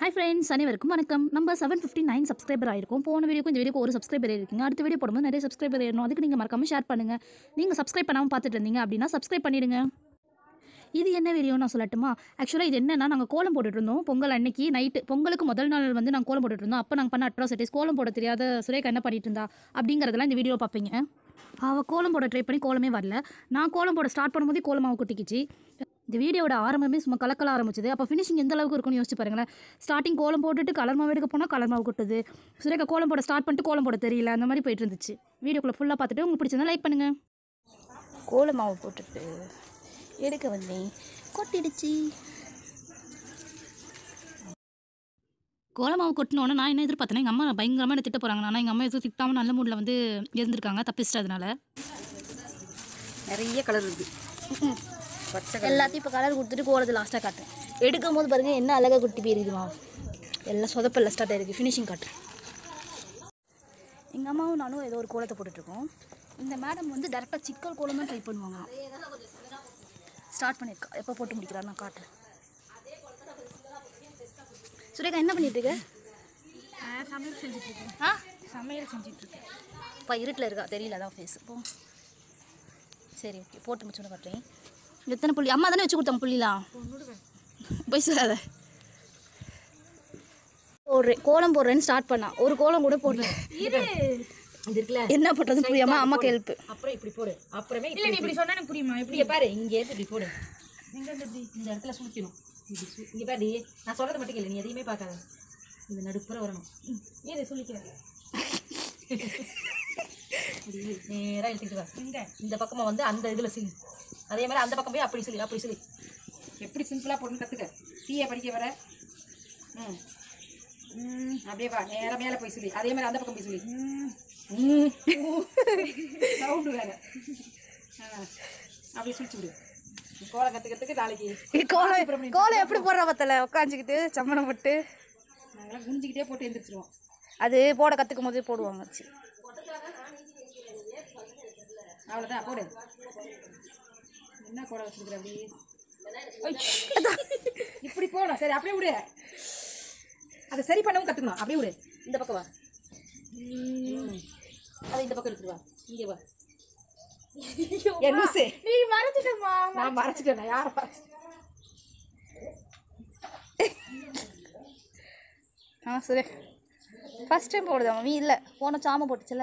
Hi friends அனைவருக்கும் வணக்கம் நம்ம செவன் ஃபிஃப்டி நைன் சப்ஸ்கிரைபர் ஆயிருக்கும் போன வீடியோக்கு இந்த வீடியோக்கு ஒரு சப்ஸ்கிரைபர் இருக்கீங்க அடுத்த வீடியோ போடும்போது நிறைய சப்ஸ்கிரைபர் ஏறணும் அதுக்கு நீங்கள் மறக்காம ஷேர் பண்ணுங்கள் நீங்கள் சப்ஸ்கிரைப் பண்ணாமல் பார்த்துட்டு இருந்தீங்க அப்படின்னா சப்ஸ்கிரைப் பண்ணிடுங்க இது என்ன வீடியோ நான் சொல்லட்டுமா ஆக்சுவலாக இது என்னன்னா நாங்கள் கோலம் போட்டுட்டு இருந்தோம் பொங்கல் அன்னைக்கு நைட்டு பொங்கலுக்கு முதல் நாள் வந்து நாங்கள் கோலம் போட்டுட்டு இருந்தோம் அப்போ நாங்கள் பண்ண அட்ராசிட்டிஸ் கோலம் போட தெரியாத சுரேகா என்ன பண்ணிட்டு இருந்தா அப்படிங்கிறதெல்லாம் இந்த வீடியோ பார்ப்பீங்க அவள் கோலம் போட ட்ரை பண்ணி கோலமே வரல நான் கோலம் போட ஸ்டார்ட் பண்ணும்போது கோலம் அவள் குட்டிக்கிச்சு இந்த வீடியோட ஆரம்பமே சும்மா கலக்கல ஆரம்பிச்சது அப்போ ஃபினிஷிங் எந்த அளவுக்கு இருக்கும்னு யோசிச்சு பாருங்களேன் ஸ்டார்டிங் கோலம் போட்டுட்டு கலர் மாவு எடுக்க போனால் கலர் மாவு கொட்டுது சுரேகா கோலம் போட ஸ்டார்ட் பண்ணிட்டு கோலம் போட தெரியல அந்த மாதிரி போயிட்டு இருந்துச்சு வீடியோக்குள்ளே ஃபுல்லாக பார்த்துட்டு உங்களுக்கு பிடிச்சிருந்தா லைக் பண்ணுங்கள் கோலம் மாவு போட்டுட்டு எடுக்க வந்தேன் கொட்டிடுச்சு கோலமாவு கொட்டினோன்னே நான் என்ன எதிர்பார்த்தேன்னா எங்கள் அம்மா பயங்கரமாக என்ன திட்ட போகிறாங்க ஆனால் எங்கள் அம்மா எதுவும் திட்டாமல் நல்ல மூடில் வந்து இருந்திருக்காங்க தப்பிச்சிட்டு அதனால நிறைய கலர் இருக்கு பச்சை கலர் எல்லாத்தையும் இப்போ கலர் கொடுத்துட்டு கோலத்தை லாஸ்ட்டாக காட்டுறேன் எடுக்கும் போது பாருங்கள் என்ன அழகாக குட்டி போயிருக்குது மாவு எல்லாம் சொதப்பல்ல ஸ்டார்ட் ஆயிருக்கு ஃபினிஷிங் காட்டுறேன் எங்கள் அம்மாவும் நானும் ஏதோ ஒரு கோலத்தை போட்டுட்ருக்கோம் இந்த மேடம் வந்து டேரெக்டாக சிக்கல் கோலம் தான் ட்ரை பண்ணுவாங்க ஸ்டார்ட் பண்ணியிருக்கா எப்போ போட்டு முடிக்கிறாரு நான் காட்டுறேன் சுரேகா என்ன பண்ணிட்டு இருக்க சமையல் செஞ்சுட்டு இருக்கேன் ஆ சமையல் செஞ்சுட்டு இருக்கேன் இப்போ இருட்டில் இருக்கா தெரியல அதான் ஃபேஸ் போ சரி ஓகே போட்டு முடிச்சோன்னு காட்டுறேன் எத்தனை புள்ளி அம்மா தானே வச்சு கொடுத்தாங்க புள்ளிலாம் போய் சொல்லாத போடுறேன் கோலம் போடுறேன்னு ஸ்டார்ட் பண்ணா ஒரு கோலம் கூட போடல இது இருக்குல்ல என்ன பண்ணுறது புரியாம அம்மாக்கு ஹெல்ப் அப்புறம் இப்படி போடு அப்புறமே இல்ல நீ இப்படி சொன்னா எனக்கு புரியுமா இப்படி பாரு இங்க இருந்து இப்படி போடு எங்க இருந்து இப்படி இந்த இடத்துல சுத்திரும் இப்படி சு- இங்க பாரு நான் சொல்றது மட்டும் இல்லை நீ எதையுமே பார்க்காத இந்த நடுப்புற வரணும் ம், ஏது சொல்லிக்கிறேன் இப்படி நேரா எடுத்துக்கிட்டு வா இங்க இந்த பக்கமா வந்து அந்த இதுல சிலி அதே மாதிரி அந்த பக்கம் போய் அப்படி சொல்லி அப்படி சொல்லி எப்படி சிம்பிளா போடணும் கத்துக்க சிஏ படிக்க வர ம் ம், அப்படியே வா நேரா மேல போய் சொல்லி அதே மாதிரி அந்த பக்கம் போய் சொல்லி சவுண்டு வேற ஆ, அப்படியே சுழிச்சு விடு நீ கோலம் கத்துக்கிறதுக்கு நாளைக்கு கோலம் கோலம் எப்படி போடுற பத்தல உட்காந்துக்கிட்டு சம்மணம் போட்டு நாங்களாம் குனிஞ்சிக்கிட்டே போட்டு எழுந்திரிச்சிருவோம் அது போட கற்றுக்கும் போதே போடுவாங்க வச்சு அவ்வளோதான் போடு என்ன கோலம் வச்சிருக்கிற அப்படி இப்படி போகணும் சரி அப்படியே விடு அதை சரி பண்ணவும் கற்றுக்கணும் அப்படியே விடு இந்த பக்கம் வா ம். அதை இந்த பக்கம் எடுத்துட்டு வா இங்கே வா என் லூசு நீ மறைச்சிட்டமா நான் மறைச்சிட்டேன் நான் யாரை மறைச்சிட்டேன் ஆ சரி ஃபஸ்ட் டைம் போடுதா மம்மி இல்லை போன சாம போட்டுச்சுல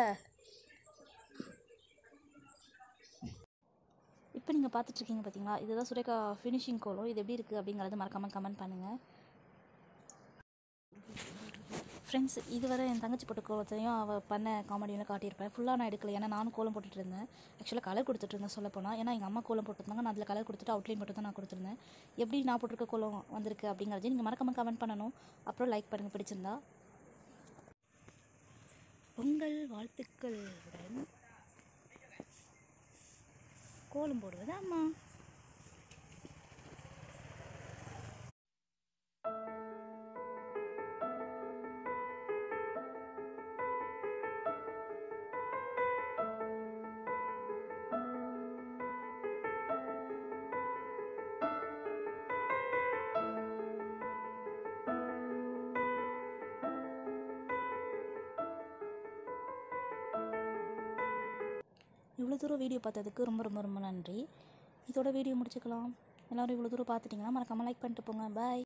இப்போ நீங்கள் பார்த்துட்ருக்கீங்க பார்த்தீங்களா இதுதான் சுரேகா ஃபினிஷிங் கோலம் இது எப்படி இருக்குது அப்படிங்கிறத மறக்காமல் கமெண்ட் பண்ணுங்கள் ஃப்ரெண்ட்ஸ் இதுவரை என் தங்கச்சி போட்ட கோலத்தையும் அவள் பண்ண காமெடியும் காட்டியிருப்பேன் ஃபுல்லாக நான் எடுக்கல ஏன்னா நானும் கோலம் போட்டுட்டு இருந்தேன் ஆக்சுவலாக கலர் கொடுத்துட்டு இருந்தேன் சொல்ல போனால் ஏன்னா எங்கள் அம்மா கோலம் போட்டிருந்தாங்க நான் அதில் கலர் கொடுத்துட்டு அவுட்லைன் மட்டும் தான் நான் கொடுத்துருந்தேன் எப்படி நான் போட்டிருக்க கோலம் வந்திருக்கு அப்படிங்கிறதையும் நீங்கள் மறக்காமல் கமெண்ட் பண்ணணும் அப்புறம் லைக் பண்ணுங்கள் பிடிச்சிருந்தா பொங்கல் வாழ்த்துக்களுடன் கோலம் போடுவது அம்மா இவ்வளோ தூரம் வீடியோ பார்த்ததுக்கு ரொம்ப ரொம்ப ரொம்ப நன்றி இதோட வீடியோ முடிச்சுக்கலாம் எல்லோரும் இவ்வளோ தூரம் பார்த்துட்டிங்கன்னா மறக்காமல் லைக் பண்ணிட்டு போங்க பாய்